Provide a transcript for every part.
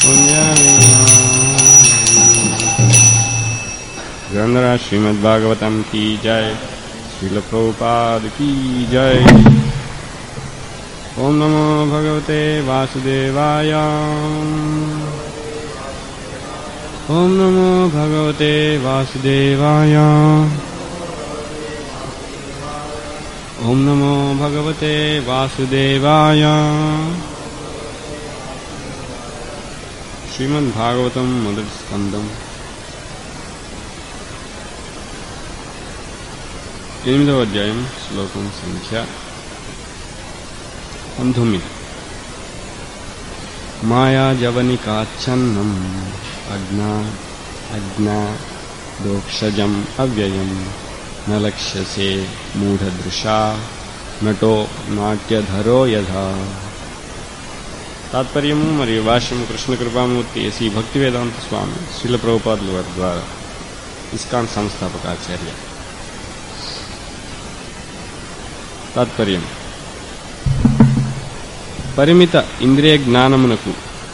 ग्रंथराज श्रीमद् भागवतम की जय श्रील प्रभुपाद की जय ओम नमो भगवते वासुदेवाय ओम नमो भगवते वासुदेवाय ओम नमो भगवते वासुदेवाय श्रीमद्भागवतं మొదటి స్కందం ఎనిమిదవ అధ్యాయం శ్లోకం సంఖ్య పంతొమ్మిది మాయాజవనికాచ్ఛన్నం అజ్ఞా అజ్ఞా దోక్షజం అవ్యయం న లక్ష్యసే మూఢదృశా నటో నాట్యధరో యథా తాత్పర్యము మరియు భాష్యము కృష్ణ కృపామూర్తి శ్రీ భక్తి వేదాంత స్వామి శ్రీల ప్రభుపాదుల వారి ద్వారా ఇస్కాన్ సంస్థాపకాచార్య తాత్పర్యం పరిమిత ఇంద్రియ జ్ఞానమునకు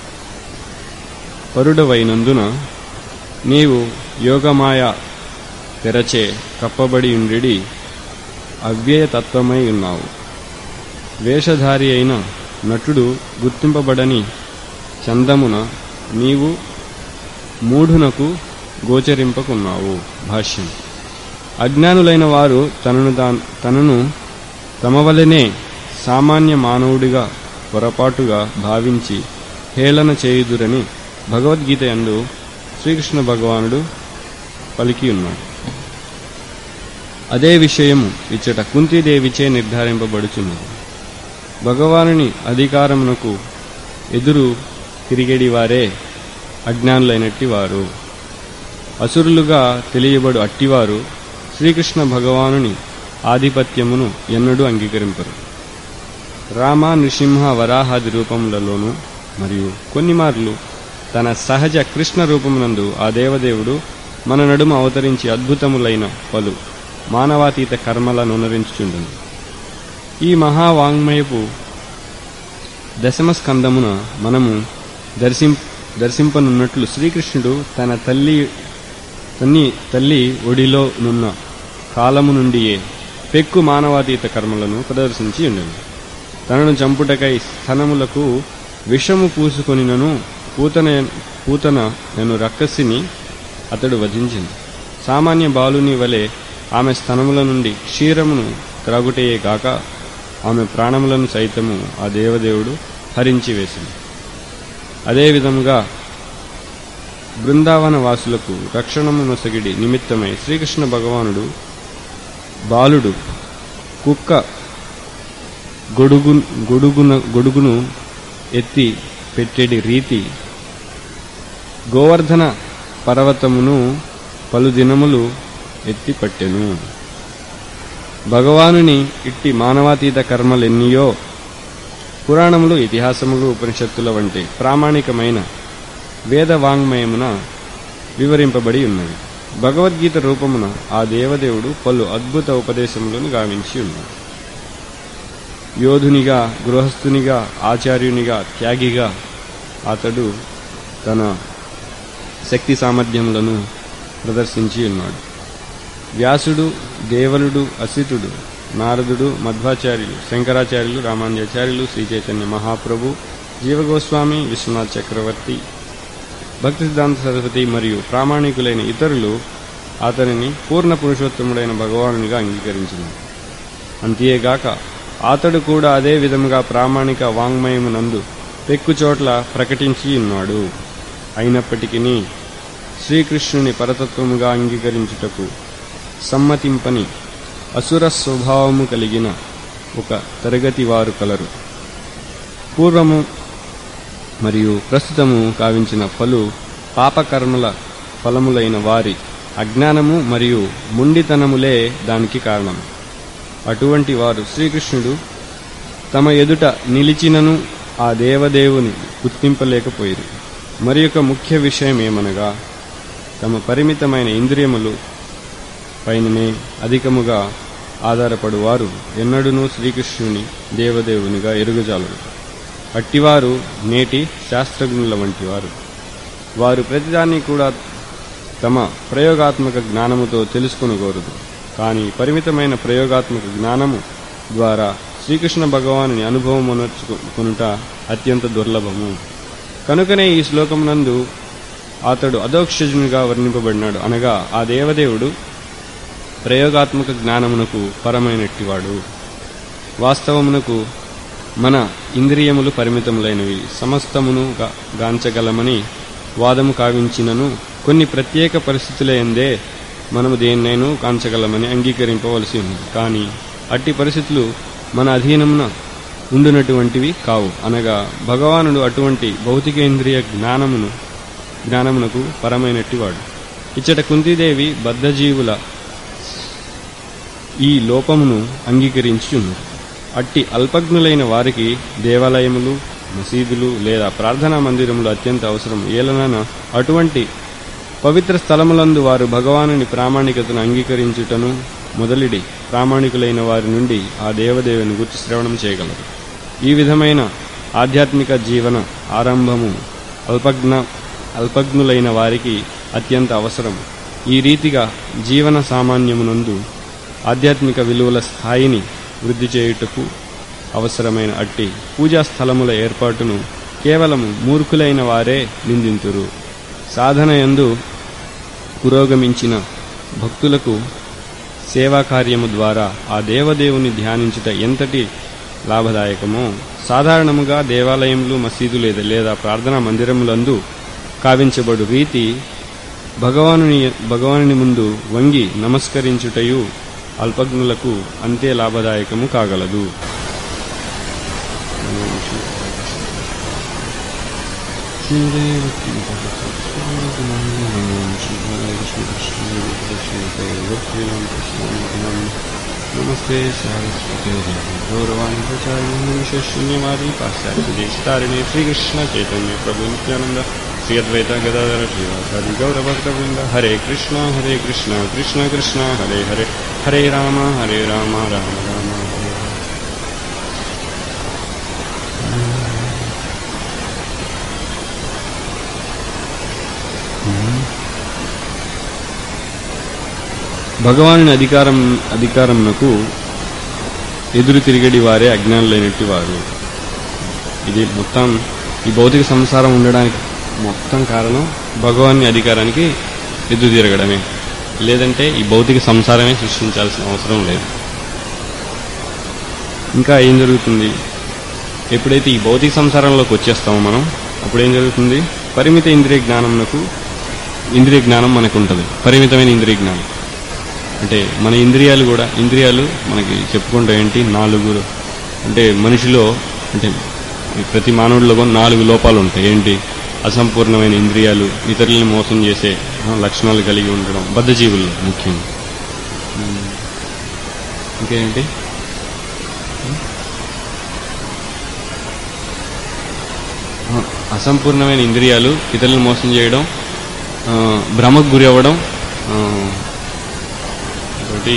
పరుడవైనందున నీవు యోగమాయ తెరచే కప్పబడి ఉండి అవ్యయతత్వమై ఉన్నావు వేషధారి అయిన నటుడు గుర్తింపబడని చందమున నీవు మూఢునకు గోచరింపకున్నావు భాష్యం అజ్ఞానులైన వారు తనను దా- తనను తమ వలనే సామాన్య మానవుడిగా పొరపాటుగా భావించి హేళన చేయుదురని భగవద్గీత యందు శ్రీకృష్ణ భగవానుడు పలికి ఉన్నాడు అదే విషయము ఇచ్చట కుంతీదేవిచే నిర్ధారింపబడుచున్నది భగవానుని అధికారమునకు ఎదురు తిరిగేడి వారే అజ్ఞానులైనట్టి వారు అసురులుగా తెలియబడు అట్టివారు శ్రీకృష్ణ భగవానుని ఆధిపత్యమును ఎన్నడూ అంగీకరింపరు రామ నృసింహ వరాహాది రూపములలోనూ మరియు కొన్ని మార్లు తన సహజ కృష్ణ రూపమునందు ఆ దేవదేవుడు మన నడుమ అవతరించి అద్భుతములైన పలు మానవాతీత కర్మలను అనురించుచుండును ఈ మహావాంగ్మయపు దశమ స్కందమున మనము దర్శిం దర్శింపనున్నట్లు శ్రీకృష్ణుడు తన తల్లి తన్ని తల్లి ఒడిలో నున్న కాలము నుండియే పెక్కు మానవాతీత కర్మలను ప్రదర్శించి ఉండెను తనను చంపుటకై స్థనములకు విషము పూసుకొనినను పూతన పూతన నేను రక్కసిని అతడు వధించింది సామాన్య బాలుని వలె ఆమె స్థనముల నుండి క్షీరమును త్రాగుటయే కాక ఆమె ప్రాణములను సైతము ఆ దేవదేవుడు హరించి వేసింది అదేవిధముగా బృందావన వాసులకు రక్షణము నొసగిడి నిమిత్తమై శ్రీకృష్ణ భగవానుడు బాలుడు కుక్క గొడుగు గొడుగున గొడుగును ఎత్తి పెట్టేటి రీతి గోవర్ధన పర్వతమును పలు దినములు ఎత్తి పట్టెను భగవానుని ఇట్టి మానవాతీత కర్మలెన్నియో పురాణములు ఇతిహాసములు ఉపనిషత్తుల వంటి ప్రామాణికమైన వేద వాంగ్మయమున వివరింపబడి ఉన్నవి భగవద్గీత రూపమున ఆ దేవదేవుడు పలు అద్భుత ఉపదేశములను గావించి ఉన్నాడు యోధునిగా గృహస్థునిగా ఆచార్యునిగా త్యాగిగా అతడు తన శక్తి సామర్థ్యములను ప్రదర్శించి ఉన్నాడు వ్యాసుడు దేవలుడు అసితుడు నారదుడు మధ్వాచార్యులు శంకరాచార్యులు రామానుజాచార్యులు శ్రీ చైతన్య మహాప్రభు జీవగోస్వామి విశ్వనాథ్ చక్రవర్తి భక్తి సిద్ధాంత సరస్వతి మరియు ప్రామాణికులైన ఇతరులు అతనిని పూర్ణ పురుషోత్తముడైన భగవానునిగా అంగీకరించింది అంతేగాక అతడు కూడా అదే విధముగా ప్రామాణిక వాంగ్మయమునందు పెక్కుచోట్ల ప్రకటించి ఉన్నాడు అయినప్పటికీ శ్రీకృష్ణుని పరతత్వముగా అంగీకరించుటకు సమ్మతింపని అసుర స్వభావము కలిగిన ఒక తరగతి వారు కలరు పూర్వము మరియు ప్రస్తుతము కావించిన పలు పాపకర్మల ఫలములైన వారి అజ్ఞానము మరియు ముండితనములే దానికి కారణం అటువంటి వారు శ్రీకృష్ణుడు తమ ఎదుట నిలిచినను ఆ దేవదేవుని గుర్తింపలేకపోయారు మరి ఒక ముఖ్య విషయం ఏమనగా తమ పరిమితమైన ఇంద్రియములు పైననే అధికముగా ఆధారపడువారు ఎన్నడూనూ శ్రీకృష్ణుని దేవదేవునిగా ఎరుగజాలరు అట్టివారు నేటి శాస్త్రజ్ఞుల వంటివారు వారు ప్రతిదాన్ని కూడా తమ ప్రయోగాత్మక జ్ఞానముతో తెలుసుకొనగోరదు కానీ పరిమితమైన ప్రయోగాత్మక జ్ఞానము ద్వారా శ్రీకృష్ణ భగవానుని అనుభవం కొనుట అత్యంత దుర్లభము కనుకనే ఈ శ్లోకమునందు అతడు అధోక్షజునిగా వర్ణింపబడినాడు అనగా ఆ దేవదేవుడు ప్రయోగాత్మక జ్ఞానమునకు పరమైనట్టివాడు వాస్తవమునకు మన ఇంద్రియములు పరిమితములైనవి సమస్తమును గా- గాంచగలమని వాదము కావించినను కొన్ని ప్రత్యేక పరిస్థితుల ఎందే మనము దేన్నైనా కాంచగలమని అంగీకరింపవలసి ఉంది కానీ అట్టి పరిస్థితులు మన అధీనమున ఉండునటువంటివి కావు అనగా భగవానుడు అటువంటి భౌతికేంద్రియ జ్ఞానమును జ్ఞానమునకు పరమైనట్టివాడు ఇచ్చట కుంతీదేవి బద్ధజీవుల ఈ లోపమును అంగీకరించి ఉంది అట్టి అల్పజ్ఞులైన వారికి దేవాలయములు మసీదులు లేదా ప్రార్థనా మందిరములు అత్యంత అవసరం ఏలనన అటువంటి పవిత్ర స్థలములందు వారు భగవానుని ప్రామాణికతను అంగీకరించుటను మొదలిడి ప్రామాణికులైన వారి నుండి ఆ దేవదేవుని గుర్తు శ్రవణం చేయగలరు ఈ విధమైన ఆధ్యాత్మిక జీవన ఆరంభము అల్పజ్ఞ అల్పజ్ఞులైన వారికి అత్యంత అవసరం ఈ రీతిగా జీవన సామాన్యమునందు ఆధ్యాత్మిక విలువల స్థాయిని వృద్ధి చేయుటకు అవసరమైన అట్టి పూజా స్థలముల ఏర్పాటును కేవలము మూర్ఖులైన వారే నిందింతురు సాధన యందు పురోగమించిన భక్తులకు సేవా కార్యము ద్వారా ఆ దేవదేవుని ధ్యానించుట ఎంతటి లాభదాయకమో సాధారణముగా దేవాలయములు మసీదు లేదా లేదా ప్రార్థనా మందిరములందు కావించబడు రీతి భగవానుని భగవానుని ముందు వంగి నమస్కరించుటయు అల్పజ్ఞులకు అంతే లాభదాయకము కాగలదు నమస్తే సారస్వతే గౌరవాన్ని ప్రచారి శూన్యవాది పాశ్చాత్యదేశతారిణి శ్రీకృష్ణ చైతన్య ప్రభు నిత్యానంద శ్రీ అద్వైత గదాధర శ్రీవాసాది గౌరభక్తవృంద హరే కృష్ణ హరే కృష్ణ కృష్ణ కృష్ణ హరే హరే హరే రామ హరే రామ రామ రామ హరే హరే భగవానుని అధికారం అధికారమునకు ఎదురు తిరిగడి వారే అజ్ఞానులైనట్టి వారు ఇది మొత్తం ఈ భౌతిక సంసారం ఉండడానికి మొత్తం కారణం భగవాన్ని అధికారానికి ఎదురు తిరగడమే లేదంటే ఈ భౌతిక సంసారమే సృష్టించాల్సిన అవసరం లేదు ఇంకా ఏం జరుగుతుంది ఎప్పుడైతే ఈ భౌతిక సంసారంలోకి వచ్చేస్తామో మనం అప్పుడు ఏం జరుగుతుంది పరిమిత ఇంద్రియ జ్ఞానమునకు ఇంద్రియ జ్ఞానం మనకు ఉంటుంది పరిమితమైన ఇంద్రియ జ్ఞానం అంటే మన ఇంద్రియాలు కూడా ఇంద్రియాలు మనకి చెప్పుకుంటాం ఏంటి నాలుగు అంటే మనిషిలో అంటే ఈ ప్రతి మానవుడిలో కూడా నాలుగు లోపాలు ఉంటాయి ఏంటి అసంపూర్ణమైన ఇంద్రియాలు ఇతరులను మోసం చేసే ఆ, లక్షణాలు కలిగి ఉండడం బద్ధజీవుల్లో ముఖ్యంగా ఉమ్. ఇంకేంటి ఆ, అసంపూర్ణమైన ఇంద్రియాలు ఇతరులను మోసం చేయడం ఆ, భ్రమకు గురి అవ్వడం ఆ, ఇంకోటి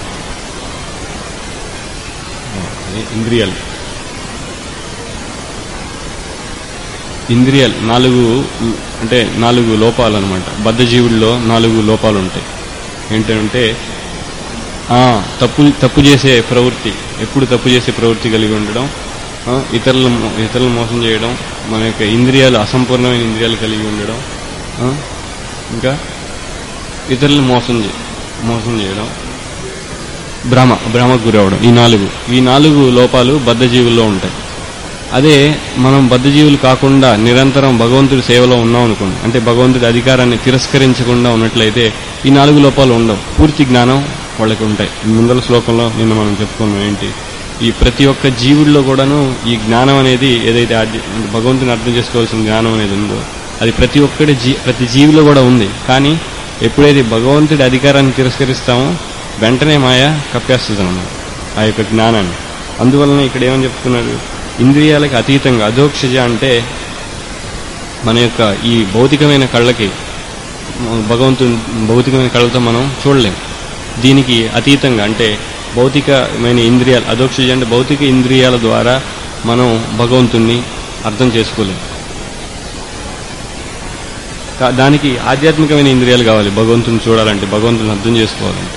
ఆ, అదే ఇంద్రియాలు ఇంద్రియాలు నాలుగు అంటే నాలుగు లోపాలు అనమాట బద్ధజీవుల్లో నాలుగు లోపాలు ఉంటాయి ఏంటంటే ఆ, తప్పు తప్పు చేసే ప్రవృత్తి ఎప్పుడు తప్పు చేసే ప్రవృత్తి కలిగి ఉండడం ఆ, ఇతరుల ఇతరులను మోసం చేయడం మన యొక్క ఇంద్రియాలు అసంపూర్ణమైన ఇంద్రియాలు కలిగి ఉండడం ఆ, ఇంకా ఇతరులను మోసం చే మోసం చేయడం భ్రమ భ్రమకు గురవడం ఈ నాలుగు ఈ నాలుగు లోపాలు బద్ధజీవుల్లో ఉంటాయి అదే మనం బద్ధజీవులు కాకుండా నిరంతరం భగవంతుడి సేవలో ఉన్నాం అనుకోండి అంటే భగవంతుడి అధికారాన్ని తిరస్కరించకుండా ఉన్నట్లయితే ఈ నాలుగు లోపాలు ఉండవు పూర్తి జ్ఞానం వాళ్ళకి ఉంటాయి ముందల శ్లోకంలో నిన్న మనం చెప్పుకున్నాం ఏంటి ఈ ప్రతి ఒక్క జీవుల్లో కూడాను ఈ జ్ఞానం అనేది ఏదైతే ఆద్య- అంటే భగవంతుని అర్థం చేసుకోవాల్సిన జ్ఞానం అనేది ఉందో అది ప్రతి ఒక్కటి జీ ప్రతి జీవిలో కూడా ఉంది కానీ ఎప్పుడైతే భగవంతుడి అధికారాన్ని తిరస్కరిస్తామో వెంటనే మాయ కప్పేస్తుంది అన్నమాట ఆ యొక్క జ్ఞానాన్ని అందువలన ఇక్కడ ఏమని చెప్తున్నారు ఇంద్రియాలకు అతీతంగా అధోక్షజ అంటే మన యొక్క ఈ భౌతికమైన కళ్ళకి భగవంతుని భౌతికమైన కళ్ళతో మనం చూడలేం దీనికి అతీతంగా అంటే భౌతికమైన ఇంద్రియాలు అధోక్షజ అంటే భౌతిక ఇంద్రియాల ద్వారా మనం భగవంతుణ్ణి అర్థం చేసుకోలేం కా- దానికి ఆధ్యాత్మికమైన ఇంద్రియాలు కావాలి భగవంతుని చూడాలంటే భగవంతుని అర్థం చేసుకోవాలంటే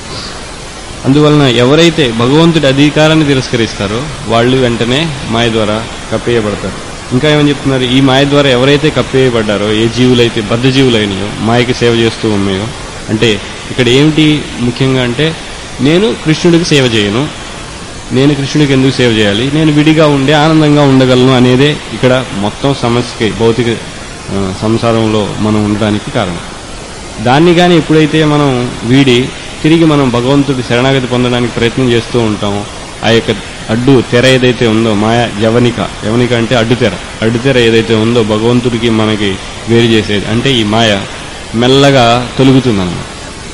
అందువలన ఎవరైతే భగవంతుడి అధికారాన్ని తిరస్కరిస్తారో వాళ్ళు వెంటనే మాయ ద్వారా కప్పేయబడతారు ఇంకా ఏమని చెప్తున్నారు ఈ మాయ ద్వారా ఎవరైతే కప్పేయబడ్డారో ఏ జీవులైతే బద్ధ జీవులైనయో మాయకి సేవ చేస్తూ ఉన్నాయో అంటే ఇక్కడ ఏమిటి ముఖ్యంగా అంటే నేను కృష్ణుడికి సేవ చేయను నేను కృష్ణుడికి ఎందుకు సేవ చేయాలి నేను విడిగా ఉండే ఆనందంగా ఉండగలను అనేదే ఇక్కడ మొత్తం సమస్యకి భౌతిక ఆ, సంసారంలో మనం ఉండడానికి కారణం దాన్ని కానీ ఎప్పుడైతే మనం వీడి తిరిగి మనం భగవంతుడి శరణాగతి పొందడానికి ప్రయత్నం చేస్తూ ఉంటామో ఆ యొక్క అడ్డు తెర ఏదైతే ఉందో మాయ యవనిక యవనిక అంటే అడ్డు తెర అడ్డు తెర ఏదైతే ఉందో భగవంతుడికి మనకి వేరు చేసేది అంటే ఈ మాయ మెల్లగా తొలుగుతుందన్నమాట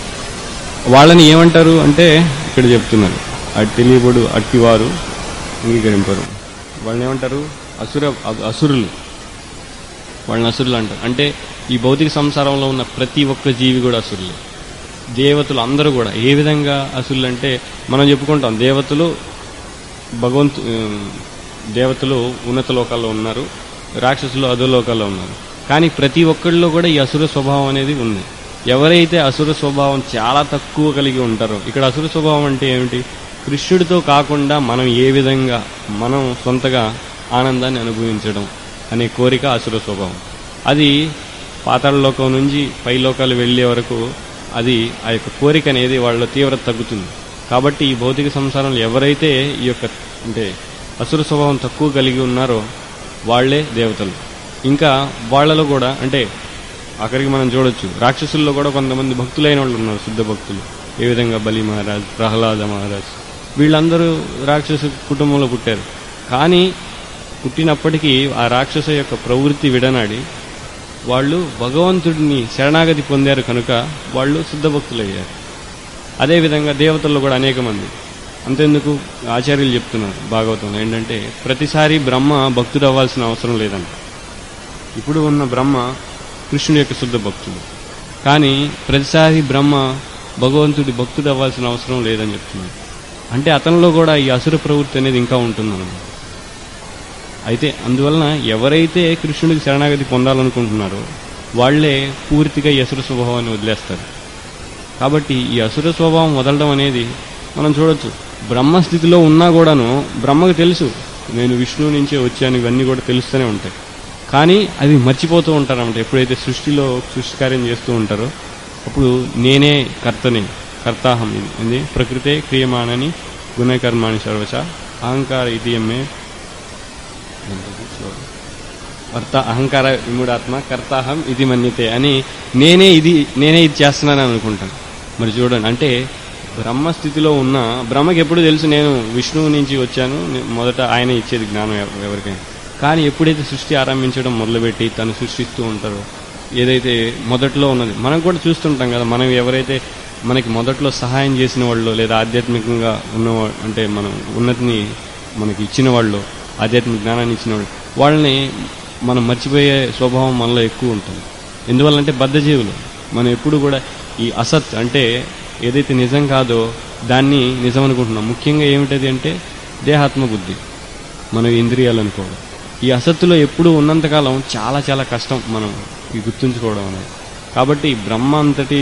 వాళ్ళని ఏమంటారు అంటే ఇక్కడ చెప్తున్నారు అటు తెలియబడు అట్టివారు అంగీకరింపరు వాళ్ళని ఏమంటారు అసుర అసురులు వాళ్ళని అసురులు అంటారు అంటే ఈ భౌతిక సంసారంలో ఉన్న ప్రతి ఒక్క జీవి కూడా అసురులే దేవతలు అందరూ కూడా ఏ విధంగా అసురులు అంటే మనం చెప్పుకుంటాం దేవతలు భగవంతు ఉమ్, దేవతలు ఉన్నత లోకాల్లో ఉన్నారు రాక్షసులు అధో లోకాల్లో ఉన్నారు కానీ ప్రతి ఒక్కళ్ళలో కూడా ఈ అసుర స్వభావం అనేది ఉంది ఎవరైతే అసుర స్వభావం చాలా తక్కువ కలిగి ఉంటారో ఇక్కడ అసుర స్వభావం అంటే ఏమిటి కృష్ణుడితో కాకుండా మనం ఏ విధంగా మనం సొంతగా ఆనందాన్ని అనుభవించడం అనే కోరిక అసుర స్వభావం అది పాతాళ లోకం నుంచి పై లోకాలు వెళ్లే వరకు అది ఆ యొక్క కోరిక అనేది వాళ్ళ తీవ్రత తగ్గుతుంది కాబట్టి ఈ భౌతిక సంసారంలో ఎవరైతే ఈ యొక్క అంటే అసుర స్వభావం తక్కువ కలిగి ఉన్నారో వాళ్లే దేవతలు ఇంకా వాళ్ళలో కూడా అంటే అక్కడికి మనం చూడొచ్చు రాక్షసుల్లో కూడా కొంతమంది భక్తులైన వాళ్ళు ఉన్నారు శుద్ధ భక్తులు ఏ విధంగా బలి మహారాజ్ ప్రహ్లాద మహారాజ్ వీళ్ళందరూ రాక్షస కుటుంబంలో పుట్టారు కానీ పుట్టినప్పటికీ ఆ రాక్షస యొక్క ప్రవృత్తి విడనాడి వాళ్ళు భగవంతుడిని శరణాగతి పొందారు కనుక వాళ్ళు శుద్ధ భక్తులయ్యారు అదేవిధంగా దేవతల్లో కూడా అనేక మంది అంతెందుకు ఆచార్యులు చెప్తున్నారు భాగవతంలో ఏంటంటే ప్రతిసారి బ్రహ్మ భక్తుడు అవ్వాల్సిన అవసరం లేదంట ఇప్పుడు ఉన్న బ్రహ్మ కృష్ణుడి యొక్క శుద్ధ భక్తుడు కానీ ప్రతిసారి బ్రహ్మ భగవంతుడి భక్తుడు అవ్వాల్సిన అవసరం లేదని చెప్తున్నాడు అంటే అతనిలో కూడా ఈ అసుర ప్రవృత్తి అనేది ఇంకా ఉంటుందన్నమాట అయితే అందువలన ఎవరైతే కృష్ణుడికి శరణాగతి పొందాలనుకుంటున్నారో వాళ్లే పూర్తిగా ఈ అసుర స్వభావాన్ని వదిలేస్తారు కాబట్టి ఈ అసుర స్వభావం వదలడం అనేది మనం చూడొచ్చు బ్రహ్మస్థితిలో ఉన్నా కూడాను బ్రహ్మకు తెలుసు నేను విష్ణువు నుంచే వచ్చాను ఇవన్నీ కూడా తెలుస్తూనే ఉంటాయి కానీ అవి మర్చిపోతూ ఉంటారన్నమాట ఎప్పుడైతే సృష్టిలో సృష్టి కార్యం చేస్తూ ఉంటారో అప్పుడు నేనే కర్తని కర్తాహం ఇది ప్రకృతే క్రియమానని గుణకర్మాని సర్వచ అహంకార ఇతియమ్మే కర్త అహంకార విముడాత్మ కర్తాహం ఇది మన్యతే అని నేనే ఇది నేనే ఇది చేస్తున్నానని అనుకుంటాను మరి చూడండి అంటే బ్రహ్మస్థితిలో ఉన్న బ్రహ్మకి ఎప్పుడు తెలుసు నేను విష్ణువు నుంచి వచ్చాను నే- మొదట ఆయన ఇచ్చేది జ్ఞానం ఎవ- ఎవరికైనా కానీ ఎప్పుడైతే సృష్టి ఆరంభించడం మొదలుపెట్టి తను సృష్టిస్తూ ఉంటారో ఏదైతే మొదట్లో ఉన్నది మనం కూడా చూస్తుంటాం కదా మనం ఎవరైతే మనకి మొదట్లో సహాయం చేసిన వాళ్ళు లేదా ఆధ్యాత్మికంగా ఉన్న అంటే మనం ఉన్నతిని మనకి ఇచ్చిన వాళ్ళు ఆధ్యాత్మిక జ్ఞానాన్ని ఇచ్చిన వాళ్ళు వాళ్ళని మనం మర్చిపోయే స్వభావం మనలో ఎక్కువ ఉంటుంది ఎందువల్లంటే బద్ధజీవులు మనం ఎప్పుడు కూడా ఈ అసత్ అంటే ఏదైతే నిజం కాదో దాన్ని నిజం అనుకుంటున్నాం ముఖ్యంగా ఏమిటది అంటే దేహాత్మ బుద్ధి మన ఇంద్రియాలు అనుకోవడం ఈ అసత్తులో ఎప్పుడు ఉన్నంతకాలం చాలా చాలా కష్టం మనం ఈ గుర్తుంచుకోవడం అనేది కాబట్టి బ్రహ్మ అంతటి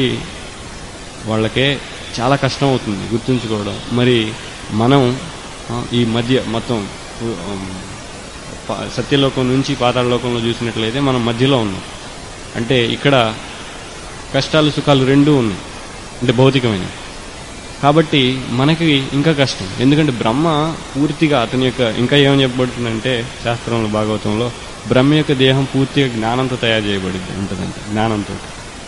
వాళ్ళకే చాలా కష్టం అవుతుంది గుర్తుంచుకోవడం మరి మనం ఆ, ఈ మధ్య మొత్తం ఉమ్, ప- సత్యలోకం నుంచి పాతాళ లోకంలో చూసినట్లయితే మనం మధ్యలో ఉన్నాం అంటే ఇక్కడ కష్టాలు సుఖాలు రెండూ ఉన్నాయి అంటే భౌతికమైన కాబట్టి మనకి ఇంకా కష్టం ఎందుకంటే బ్రహ్మ పూర్తిగా అతని యొక్క ఇంకా ఏమని చెప్పబడుతుందంటే శాస్త్రంలో భాగవతంలో బ్రహ్మ యొక్క దేహం పూర్తిగా జ్ఞానంతో తయారు చేయబడింది ఉంటుందంట జ్ఞానంతో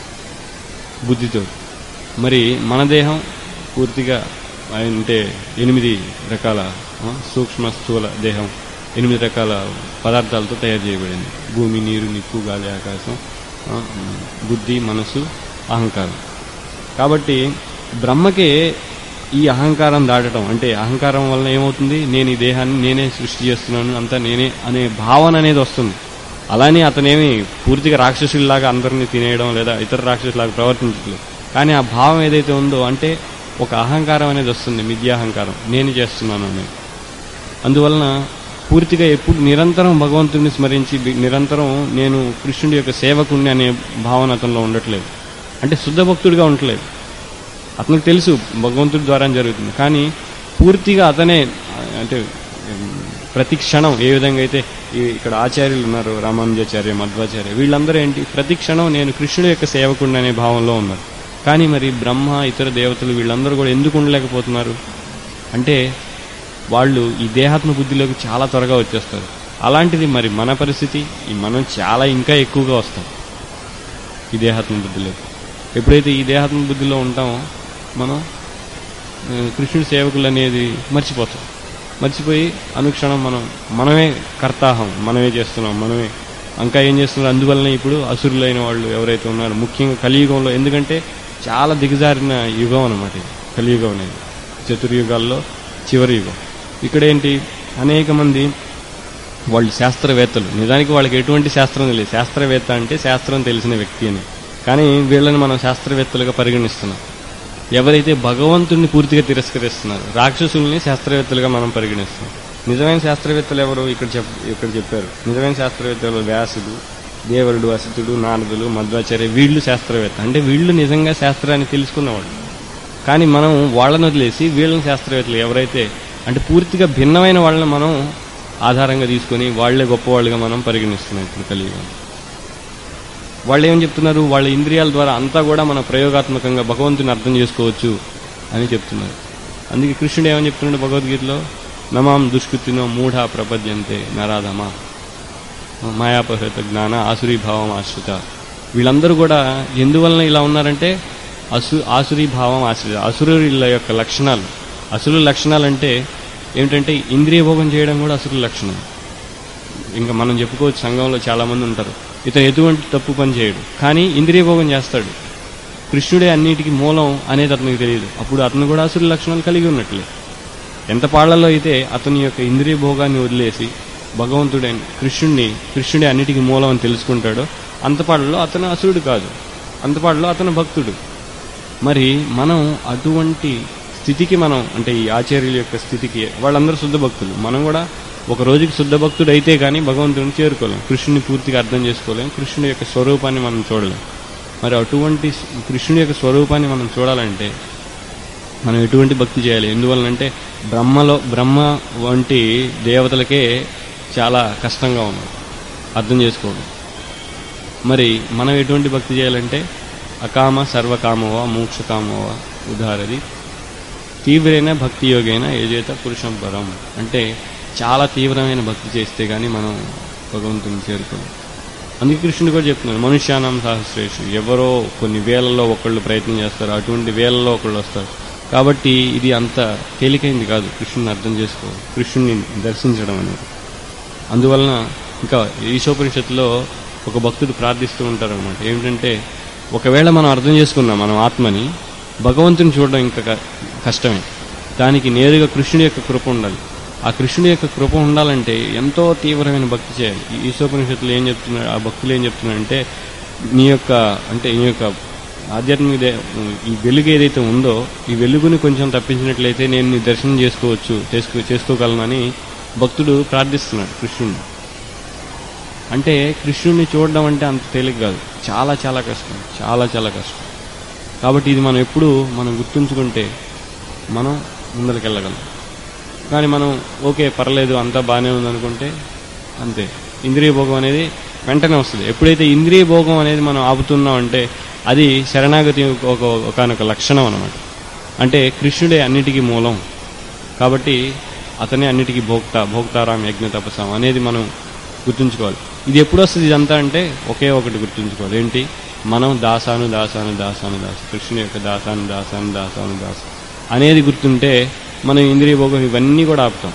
బుద్ధితో మరి మన దేహం పూర్తిగా అంటే ఎనిమిది రకాల ఆ, సూక్ష్మ స్థూల దేహం ఎనిమిది రకాల పదార్థాలతో తయారు చేయబడింది భూమి నీరు నిప్పు గాలి ఆకాశం ఆ, బుద్ధి మనసు అహంకారం కాబట్టి బ్రహ్మకే ఈ అహంకారం దాటడం అంటే అహంకారం వల్ల ఏమవుతుంది నేను ఈ దేహాన్ని నేనే సృష్టి చేస్తున్నాను అంతా నేనే అనే భావన అనేది వస్తుంది అలానే అతనేమి పూర్తిగా రాక్షసుల్లాగా అందరినీ తినేయడం లేదా ఇతర రాక్షసులాగా ప్రవర్తించట్లేదు కానీ ఆ భావం ఏదైతే ఉందో అంటే ఒక అహంకారం అనేది వస్తుంది మిథ్యాహంకారం నేను చేస్తున్నాను అనేది అందువలన పూర్తిగా ఎప్పుడు నిరంతరం భగవంతుడిని స్మరించి బి- నిరంతరం నేను కృష్ణుడి యొక్క సేవకుణ్ణి అనే భావన అతనిలో ఉండట్లేదు అంటే శుద్ధ భక్తుడిగా ఉండట్లేదు అతనికి తెలుసు భగవంతుడి ద్వారా జరుగుతుంది కానీ పూర్తిగా అతనే ఆ, అంటే ఉమ్, ప్రతి క్షణం ఏ విధంగా అయితే ఈ- ఇక్కడ ఆచార్యులు ఉన్నారు రామానుజాచార్య మధ్వాచార్య వీళ్ళందరూ ఏంటి ప్రతి క్షణం నేను కృష్ణుడి యొక్క సేవకుడిని అనే భావంలో ఉన్నారు కానీ మరి బ్రహ్మ ఇతర దేవతలు వీళ్ళందరూ కూడా ఎందుకు ఉండలేకపోతున్నారు అంటే వాళ్ళు ఈ దేహాత్మ బుద్ధిలోకి చాలా త్వరగా వచ్చేస్తారు అలాంటిది మరి మన పరిస్థితి ఈ మనం చాలా ఇంకా ఎక్కువగా వస్తాం ఈ దేహాత్మ బుద్ధిలోకి ఎప్పుడైతే ఈ దేహాత్మ బుద్ధిలో ఉంటామో మనం ఆ, కృష్ణుడి సేవకులు అనేది మర్చిపోతాం మర్చిపోయి అనుక్షణం మనం మనమే కర్తాహం మనమే చేస్తున్నాం మనమే ఇంకా ఏం చేస్తున్నారు అందువల్లనే ఇప్పుడు అసురులైన వాళ్ళు ఎవరైతే ఉన్నారో ముఖ్యంగా కలియుగంలో ఎందుకంటే చాలా దిగజారిన యుగం అనమాట ఇది కలియుగం అనేది చతుర్యుగాల్లో చివరి యుగం ఇక్కడేంటి అనేక మంది వాళ్ళు శాస్త్రవేత్తలు నిజానికి వాళ్ళకి ఎటువంటి శాస్త్రం తెలియదు శాస్త్రవేత్త అంటే శాస్త్రం తెలిసిన వ్యక్తి అని కానీ వీళ్ళని మనం శాస్త్రవేత్తలుగా పరిగణిస్తున్నాం ఎవరైతే భగవంతుడిని పూర్తిగా తిరస్కరిస్తున్నారు రాక్షసుల్ని శాస్త్రవేత్తలుగా మనం పరిగణిస్తున్నాం నిజమైన శాస్త్రవేత్తలు ఎవరు ఇక్కడ చెప్ ఇక్కడ చెప్పారు నిజమైన శాస్త్రవేత్తలు వ్యాసుడు దేవరుడు అసితుడు నారదులు మధ్వాచార్య వీళ్ళు శాస్త్రవేత్త అంటే వీళ్ళు నిజంగా శాస్త్రాన్ని తెలుసుకున్నవాళ్ళు కానీ మనం వాళ్ళని వదిలేసి వీళ్ళని శాస్త్రవేత్తలు ఎవరైతే అంటే పూర్తిగా భిన్నమైన వాళ్ళని మనం ఆధారంగా తీసుకొని వాళ్లే గొప్పవాళ్ళుగా మనం పరిగణిస్తున్నాం ఇప్పుడు కలియుగం వాళ్ళు ఏం చెప్తున్నారు వాళ్ళ ఇంద్రియాల ద్వారా అంతా కూడా మన ప్రయోగాత్మకంగా భగవంతుని అర్థం చేసుకోవచ్చు అని చెప్తున్నారు అందుకే కృష్ణుడు ఏమని చెప్తున్నాడు భగవద్గీతలో నమాం దుష్కృతినో మూఢ ప్రపద్యంతే నరాధమా మాయాపహృత జ్ఞాన ఆసురీభావం ఆశ్రిత వీళ్ళందరూ కూడా ఎందువలన ఇలా ఉన్నారంటే అసు ఆసురీభావం ఆశ్రిత అసురుల యొక్క లక్షణాలు అసురుల లక్షణాలు అంటే ఏమిటంటే ఇంద్రియ భోగం చేయడం కూడా అసురుల లక్షణం ఇంకా మనం చెప్పుకోవచ్చు సంఘంలో చాలా మంది ఉంటారు ఇతను ఎటువంటి తప్పు పని చేయడు కానీ ఇంద్రియ భోగం చేస్తాడు కృష్ణుడే అన్నిటికీ మూలం అనేది అతనికి తెలియదు అప్పుడు అతను కూడా అసురు లక్షణాలు కలిగి ఉన్నట్లే ఎంత పాళ్లలో అయితే అతని యొక్క ఇంద్రియ భోగాన్ని వదిలేసి భగవంతుడైన కృష్ణుడిని కృష్ణుడే అన్నిటికీ మూలం అని తెలుసుకుంటాడో అంత పాటలో అతను అసురుడు కాదు అంత పాటలో అతను భక్తుడు మరి మనం అటువంటి స్థితికి మనం అంటే ఈ ఆచార్యుల యొక్క స్థితికి వాళ్ళందరూ శుద్ధ భక్తులు మనం కూడా ఒక రోజుకి శుద్ధ భక్తుడు అయితే కానీ భగవంతుడిని చేరుకోలేం కృష్ణుని పూర్తిగా అర్థం చేసుకోలేం కృష్ణుని యొక్క స్వరూపాన్ని మనం చూడలేం మరి అటువంటి కృష్ణుని యొక్క స్వరూపాన్ని మనం చూడాలంటే మనం ఎటువంటి భక్తి చేయాలి ఎందువలనంటే బ్రహ్మలో బ్రహ్మ వంటి దేవతలకే చాలా కష్టంగా ఉంది అర్థం చేసుకోవడం మరి మనం ఎటువంటి భక్తి చేయాలంటే అకామ సర్వకామవా మోక్షకామవా ఉదారది తీవ్రైన భక్తి యోగైన ఏజేత పురుషం పరం అంటే చాలా తీవ్రమైన భక్తి చేస్తే గానీ మనం భగవంతుని చేరుకోలేం అందుకే కృష్ణుడు కూడా చెప్తున్నాడు మనుష్యానం సహస్రేషు ఎవరో కొన్ని వేలలో ఒకళ్ళు ప్రయత్నం చేస్తారు అటువంటి వేలలో ఒకళ్ళు వస్తారు కాబట్టి ఇది అంత తేలికైంది కాదు కృష్ణుని అర్థం చేసుకో కృష్ణుని దర్శించడం అనేది అందువలన ఇంకా ఈశోపనిషత్తులో ఒక భక్తుడు ప్రార్థిస్తూ ఉంటారు అనమాట ఏమిటంటే ఒకవేళ మనం అర్థం చేసుకున్నాం మనం ఆత్మని భగవంతుని చూడడం ఇంకా క- కష్టమే దానికి నేరుగా కృష్ణుడి యొక్క కృప ఉండాలి ఆ కృష్ణుడి యొక్క కృప ఉండాలంటే ఎంతో తీవ్రమైన భక్తి చేయాలి ఈ ఈశోపనిషత్తులు ఏం చెప్తున్నారు ఆ భక్తులు ఏం చెప్తున్నారంటే నీ యొక్క అంటే నీ యొక్క ఆధ్యాత్మిక దే- ఈ వెలుగు ఏదైతే ఉందో ఈ వెలుగుని కొంచెం తప్పించినట్లయితే నేను నీ దర్శనం చేసుకోవచ్చు చేసుకో చేసుకోగలనని భక్తుడు ప్రార్థిస్తున్నాడు కృష్ణుడిని అంటే కృష్ణుడిని చూడడం అంటే అంత తేలిక కాదు చాలా చాలా కష్టం చాలా చాలా కష్టం కాబట్టి ఇది మనం ఎప్పుడు మనం గుర్తుంచుకుంటే మనం ముందరికెళ్ళగలం కానీ మనం ఓకే పర్లేదు అంతా బాగానే ఉందనుకుంటే అంతే ఇంద్రియ భోగం అనేది వెంటనే వస్తుంది ఎప్పుడైతే ఇంద్రియ భోగం అనేది మనం ఆపుతున్నాం అంటే అది శరణాగతి ఒక ఒకనొక లక్షణం అనమాట అంటే కృష్ణుడే అన్నిటికీ మూలం కాబట్టి అతనే అన్నిటికీ భోక్త భోక్తారాం యజ్ఞ తపసాం అనేది మనం గుర్తుంచుకోవాలి ఇది ఎప్పుడు వస్తుంది ఇదంతా అంటే ఒకే ఒకటి గుర్తుంచుకోవాలి ఏంటి మనం దాసాను దాసాను దాసాను దాసు కృష్ణుని యొక్క దాసాను దాసాను దాసాను దాసు అనేది గుర్తుంటే మనం ఇంద్రియ భోగం ఇవన్నీ కూడా ఆపుతాం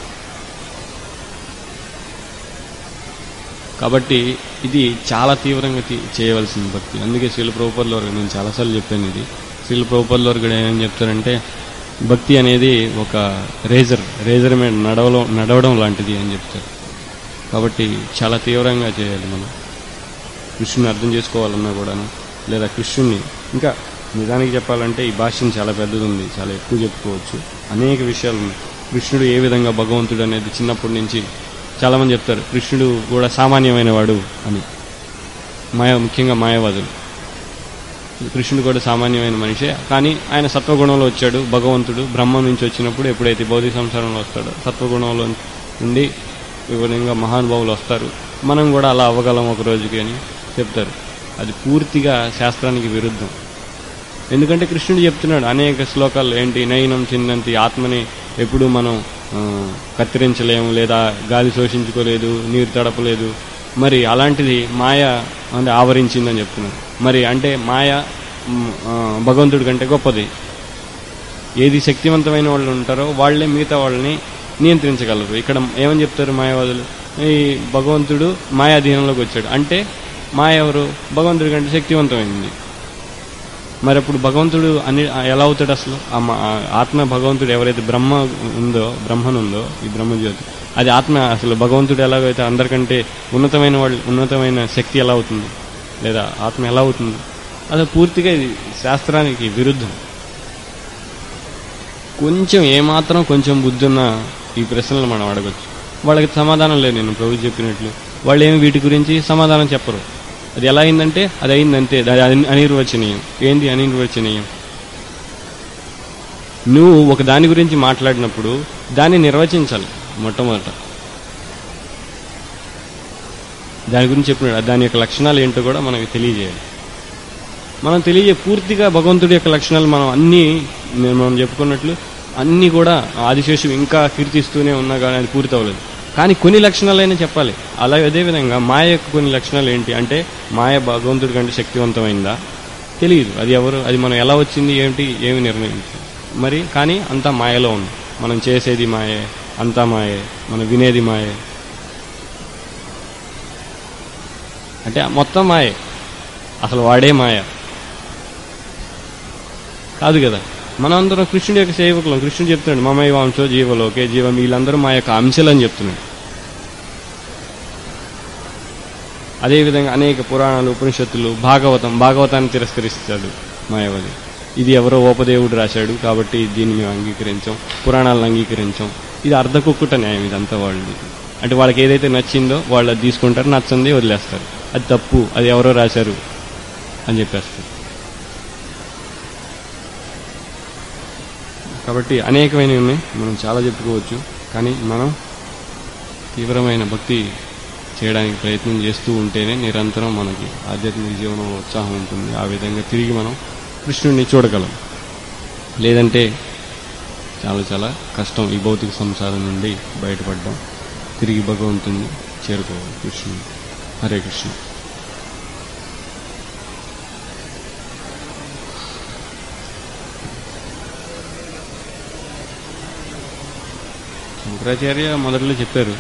కాబట్టి ఇది చాలా తీవ్రంగా తీ- చేయవలసిన భక్తి అందుకే శీల ప్రభుపర్లో నేను చాలాసార్లు చెప్పాను ఇది శీల ప్రభుపర్లో కూడా ఏం చెప్తారంటే భక్తి అనేది ఒక రేజర్ రేజర్ మీద నడవడం నడవడం లాంటిది అని చెప్తారు కాబట్టి చాలా తీవ్రంగా చేయాలి మనం కృష్ణుని అర్థం చేసుకోవాలన్నా కూడాను లేదా కృష్ణుణ్ణి ఇంకా నిజానికి చెప్పాలంటే ఈ భాష్యం చాలా పెద్దది ఉంది చాలా ఎక్కువ చెప్పుకోవచ్చు అనేక విషయాలు ఉన్నాయి కృష్ణుడు ఏ విధంగా భగవంతుడు అనేది చిన్నప్పటి నుంచి చాలా మంది చెప్తారు కృష్ణుడు కూడా సామాన్యమైన వాడు అని మాయ ముఖ్యంగా మాయావాదులు కృష్ణుడు కూడా సామాన్యమైన మనిషే కానీ ఆయన సత్వగుణంలో వచ్చాడు భగవంతుడు బ్రహ్మ నుంచి వచ్చినప్పుడు ఎప్పుడైతే భౌతిక సంసారంలో వస్తాడో సత్వగుణంలో నుండి ఈ విధంగా మహానుభావులు వస్తారు మనం కూడా అలా అవ్వగలం ఒక రోజుకి అని చెప్తారు అది పూర్తిగా శాస్త్రానికి విరుద్ధం ఎందుకంటే కృష్ణుడు చెప్తున్నాడు అనేక శ్లోకాలు ఏంటి నయనం చిందంతి ఆత్మని ఎప్పుడు మనం ఆ, కత్తిరించలేము లేదా గాలి శోషించుకోలేదు నీరు తడపలేదు మరి అలాంటిది మాయ అంటే ఆవరించిందని చెప్తున్నాడు మరి అంటే మాయ మ్, ఆ, భగవంతుడి కంటే గొప్పది ఏది శక్తివంతమైన వాళ్ళు ఉంటారో వాళ్ళే మిగతా వాళ్ళని నియంత్రించగలరు ఇక్కడ ఏమని చెప్తారు మాయావాదులు ఈ భగవంతుడు మాయాధీనంలోకి వచ్చాడు అంటే మాయ ఎవరు భగవంతుడి కంటే శక్తివంతమైంది మరి అప్పుడు భగవంతుడు అన్ని ఎలా అవుతాడు అసలు ఆ మ- ఆ ఆత్మ భగవంతుడు ఎవరైతే బ్రహ్మ ఉందో బ్రహ్మను ఉందో ఈ బ్రహ్మజ్యోతి అది ఆత్మ అసలు భగవంతుడు ఎలాగైతే అందరికంటే ఉన్నతమైన వాళ్ళు ఉన్నతమైన శక్తి ఎలా అవుతుంది లేదా ఆత్మ ఎలా అవుతుంది అది పూర్తిగా ఇది శాస్త్రానికి విరుద్ధం కొంచెం ఏమాత్రం కొంచెం బుద్ధి ఉన్న ఈ ప్రశ్నలు మనం అడగచ్చు వాళ్ళకి సమాధానం లేదు నేను ప్రభు చెప్పినట్లు వాళ్ళు ఏమి వీటి గురించి సమాధానం చెప్పరు అది ఎలా అయిందంటే అది అయిందంతే అది అని- అనిర్వచనీయం ఏంది అనిర్వచనీయం నువ్వు ఒక దాని గురించి మాట్లాడినప్పుడు దాన్ని నిర్వచించాలి మొట్టమొదట దాని గురించి చెప్పినాడు దాని యొక్క లక్షణాలు ఏంటో కూడా మనకి తెలియజేయాలి మనం తెలియజే పూర్తిగా భగవంతుడి యొక్క లక్షణాలు మనం అన్నీ నేను మనం చెప్పుకున్నట్లు అన్నీ కూడా ఆదిశేషు ఇంకా కీర్తిస్తూనే ఉన్నా కానీ అది పూర్తి అవ్వలేదు కానీ కొన్ని లక్షణాలైనా చెప్పాలి అలాగే అదేవిధంగా మాయ యొక్క కొన్ని లక్షణాలు ఏంటి అంటే మాయ భగవంతుడి కంటే శక్తివంతమైందా తెలియదు అది ఎవరు అది మనం ఎలా వచ్చింది ఏమిటి ఏమి నిర్ణయించింది మరి కానీ అంతా మాయలో ఉంది మనం చేసేది మాయే అంతా మాయే మనం వినేది మాయే అంటే మొత్తం మాయే అసలు వాడే మాయ కాదు కదా మనందరం కృష్ణుడి యొక్క సేవకులం కృష్ణుడు చెప్తున్నాడు మమై వంశో జీవలోకే జీవం వీళ్ళందరూ మా యొక్క అంశాలు అని చెప్తున్నాడు అదేవిధంగా అనేక పురాణాలు ఉపనిషత్తులు భాగవతం భాగవతాన్ని తిరస్కరిస్తాడు మాయావతి ఇది ఎవరో ఉపదేవుడు రాశాడు కాబట్టి దీన్ని మేము అంగీకరించాం పురాణాలను అంగీకరించాం ఇది అర్ధకుక్కుట న్యాయం ఇదంతా వాళ్ళది అంటే వాళ్ళకి ఏదైతే నచ్చిందో వాళ్ళు అది తీసుకుంటారు నచ్చంది వదిలేస్తారు అది తప్పు అది ఎవరో రాశారు అని చెప్పేస్తారు కాబట్టి అనేకమైనవి ఉన్నాయి మనం చాలా చెప్పుకోవచ్చు కానీ మనం తీవ్రమైన భక్తి చేయడానికి ప్రయత్నం చేస్తూ ఉంటేనే నిరంతరం మనకి ఆధ్యాత్మిక జీవనంలో ఉత్సాహం ఉంటుంది ఆ విధంగా తిరిగి మనం కృష్ణుడిని చూడగలం లేదంటే చాలా చాలా కష్టం ఈ భౌతిక సంసారం నుండి బయటపడడం తిరిగి భగవంతుని చేరుకోవాలి కృష్ణుని హరే కృష్ణ శంకరాచార్య మొదట్లో చెప్పారు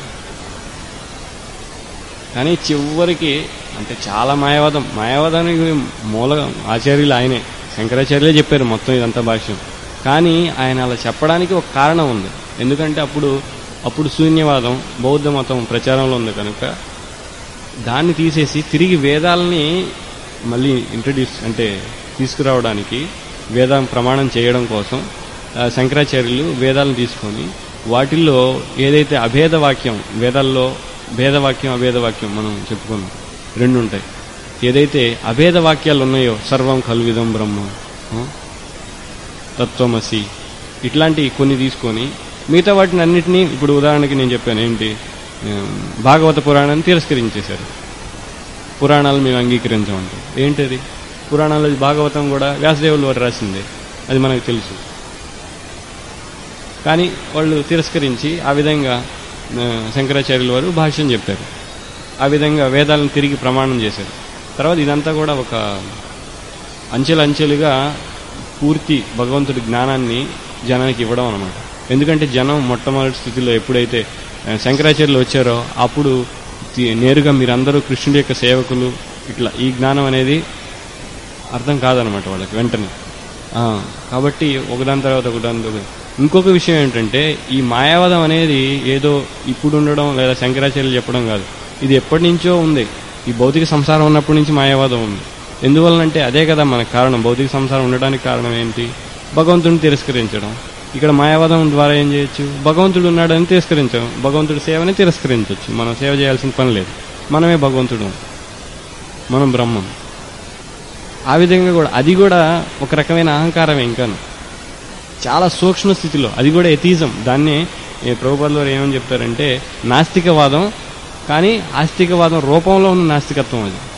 కానీ చివరికి అంటే చాలా మాయావాదం మాయావాదానికి మూల ఆచార్యులు ఆయనే శంకరాచార్యులే చెప్పారు మొత్తం ఇదంతా భాష్యం కానీ ఆయన అలా చెప్పడానికి ఒక కారణం ఉంది ఎందుకంటే అప్పుడు అప్పుడు శూన్యవాదం బౌద్ధ మతం ప్రచారంలో ఉంది కనుక దాన్ని తీసేసి తిరిగి వేదాలని మళ్ళీ ఇంట్రడ్యూస్ అంటే తీసుకురావడానికి వేద ప్రమాణం చేయడం కోసం ఆ, శంకరాచార్యులు వేదాలను తీసుకొని వాటిల్లో ఏదైతే అభేద వాక్యం వేదాల్లో భేదవాక్యం అభేద వాక్యం మనం చెప్పుకున్నాం రెండు ఉంటాయి ఏదైతే అభేద వాక్యాలు ఉన్నాయో సర్వం కల్విదం బ్రహ్మ ఆ, తత్వమసి ఇట్లాంటి కొన్ని తీసుకొని మిగతా వాటిని అన్నిటినీ ఇప్పుడు ఉదాహరణకి నేను చెప్పాను ఏంటి ఆ, భాగవత పురాణాన్ని తిరస్కరించేశారు పురాణాలు మేము అంగీకరించమంటాం ఏంటది పురాణాల్లో భాగవతం కూడా వ్యాసదేవులు వారు రాసిందే అది మనకు తెలుసు కానీ వాళ్ళు తిరస్కరించి ఆ విధంగా ఆ, శంకరాచార్యుల వారు భాష్యం చెప్పారు ఆ విధంగా వేదాలను తిరిగి ప్రమాణం చేశారు తర్వాత ఇదంతా కూడా ఒక అంచెలంచెలుగా పూర్తి భగవంతుడి జ్ఞానాన్ని జనానికి ఇవ్వడం అనమాట ఎందుకంటే జనం మొట్టమొదటి స్థితిలో ఎప్పుడైతే ఆ, శంకరాచార్యులు వచ్చారో అప్పుడు తి- నేరుగా మీరందరూ కృష్ణుడి యొక్క సేవకులు ఇట్లా ఈ జ్ఞానం అనేది అర్థం కాదనమాట వాళ్ళకి వెంటనే ఆ, కాబట్టి ఒకదాని తర్వాత ఒకదాని తర్వాత ఇంకొక విషయం ఏంటంటే ఈ మాయావాదం అనేది ఏదో ఇప్పుడు ఉండడం లేదా శంకరాచార్యులు చెప్పడం కాదు ఇది ఎప్పటి నుంచో ఉంది ఈ భౌతిక సంసారం ఉన్నప్పటి నుంచి మాయావాదం ఉంది ఎందువలనంటే అదే కదా మనకు కారణం భౌతిక సంసారం ఉండడానికి కారణం ఏంటి భగవంతుని తిరస్కరించడం ఇక్కడ మాయావాదం ద్వారా ఏం చేయొచ్చు భగవంతుడు ఉన్నాడని తిరస్కరించాం భగవంతుడి సేవని తిరస్కరించవచ్చు మనం సేవ చేయాల్సిన పని లేదు మనమే భగవంతుడు మనం బ్రహ్మం ఆ విధంగా కూడా అది కూడా ఒక రకమైన అహంకారమే ఇంకాను చాలా సూక్ష్మ స్థితిలో అది కూడా ఎథీజం దాన్నే ఏ ప్రభుపాదులు వారు ఏమని చెప్తారంటే నాస్తికవాదం కానీ ఆస్తికవాదం రూపంలో ఉన్న నాస్తికత్వం అది